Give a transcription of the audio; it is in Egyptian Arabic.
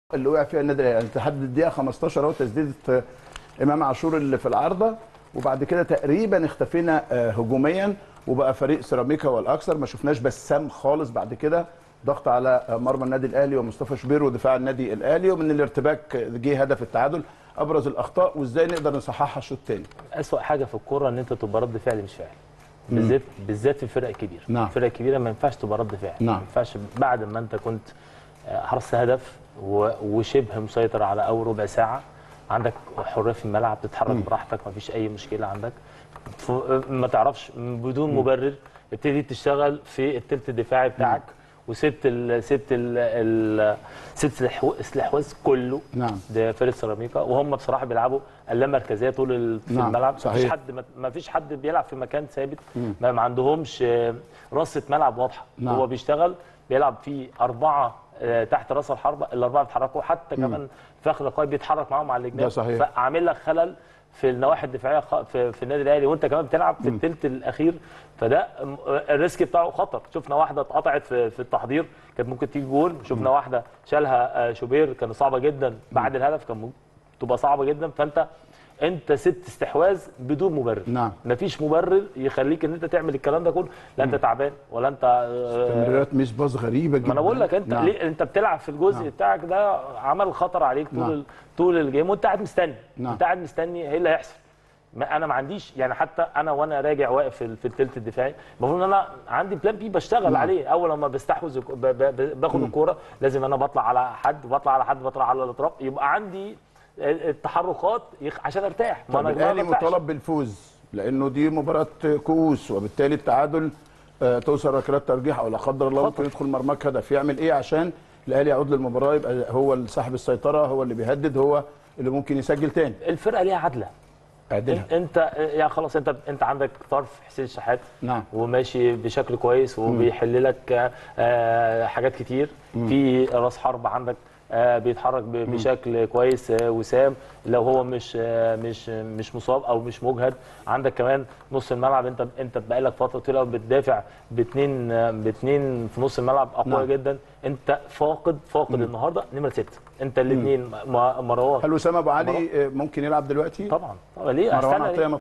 اللي وقع فيها النادي الاهلي لحد الدقيقه 15 اهو تسديده آه، امام عاشور اللي في العارضه وبعد كده تقريبا اختفينا آه، هجوميا وبقى فريق سيراميكا والاكثر ما شفناش بسام خالص بعد كده ضغط على آه، مرمى النادي الاهلي ومصطفى شبير ودفاع النادي الاهلي ومن الارتباك جه هدف التعادل ابرز الاخطاء وازاي نقدر نصححها الشوط الثاني اسوأ حاجه في الكوره ان انت تبقى رد فعل مش فعل بالذات بالذات في الفرق الكبيره نعم. الفرق الكبيره ما ينفعش تبقى رد فعل نعم. ما ينفعش بعد ما انت كنت آه، حرصت هدف و- وشبه مسيطر على اول ربع ساعه عندك حريه في الملعب تتحرك براحتك ما فيش اي مشكله عندك ف- ما تعرفش بدون مبرر ابتدي تشتغل في التلت الدفاعي بتاعك وسبت ال سبت ال ال سبت الحو- الاستحواذ كله نعم. ده فريق سيراميكا وهم بصراحه بيلعبوا اللامركزيه طول ال- في نعم، الملعب صحيح. مفيش حد ما فيش حد بيلعب في مكان ثابت ما ما عندهمش آه، رصه ملعب واضحه نعم. هو بيشتغل بيلعب في اربعه آه، تحت راس الحربه الاربعه بيتحركوا حتى كمان فخر لقاي بيتحرك معاهم على الجناب ده صحيح. فعامل لك خلل في النواحي الدفاعيه خ- في, في النادي الاهلي وانت كمان بتلعب في الثلث الاخير فده م- الريسك بتاعه خطر شفنا واحده اتقطعت في, في التحضير كانت ممكن تيجي جول شفنا واحده شالها آه، شوبير كانت صعبه جدا بعد الهدف كان ممكن تبقى صعبه جدا فانت انت سبت استحواذ بدون مبرر نعم. مفيش مبرر يخليك ان انت تعمل الكلام ده كله لا انت تعبان ولا انت آه، تمريرات ميس باص غريبه جدا ما انا بقول لك انت نعم. ليه انت بتلعب في الجزء نعم. بتاعك ده عمل خطر عليك طول نعم. ال- طول الجيم وانت قاعد مستني نعم. انت قاعد مستني ايه اللي هيحصل ما انا ما عنديش يعني حتى انا وانا راجع واقف في ال- في الثلث الدفاعي المفروض ان انا عندي بلان بي بشتغل نعم. عليه اول لما بستحوذ الك- ب- ب- ب- باخد الكوره لازم انا بطلع على حد بطلع على حد بطلع على الاطراف يبقى عندي التحركات يخ- عشان ارتاح ما طب انا ما الاهلي برتاحش. مطالب بالفوز لانه دي مباراه كؤوس وبالتالي التعادل آه، توصل ركلات ترجيح او لا قدر الله خطر. ممكن يدخل مرماك هدف يعمل ايه عشان الاهلي يعود للمباراه يبقى هو صاحب السيطره هو اللي بيهدد هو اللي ممكن يسجل تاني الفرقه ليها عدله اعدلها انت يا خلاص انت انت عندك طرف حسين شحات نعم. وماشي بشكل كويس وبيحل لك آه، حاجات كتير في راس حرب عندك آه، بيتحرك ب- بشكل كويس آه، وسام لو هو مش آه، مش مش مصاب او مش مجهد عندك كمان نص الملعب انت انت بقالك فتره طويله بتدافع باثنين آه، باثنين في نص الملعب اقوياء نعم. جدا انت فاقد فاقد النهارده نمره سته انت الاثنين مروان هل اسامه ابو علي آه، ممكن يلعب دلوقتي طبعا طبعا ليه مروان استنى ليه؟ عطيه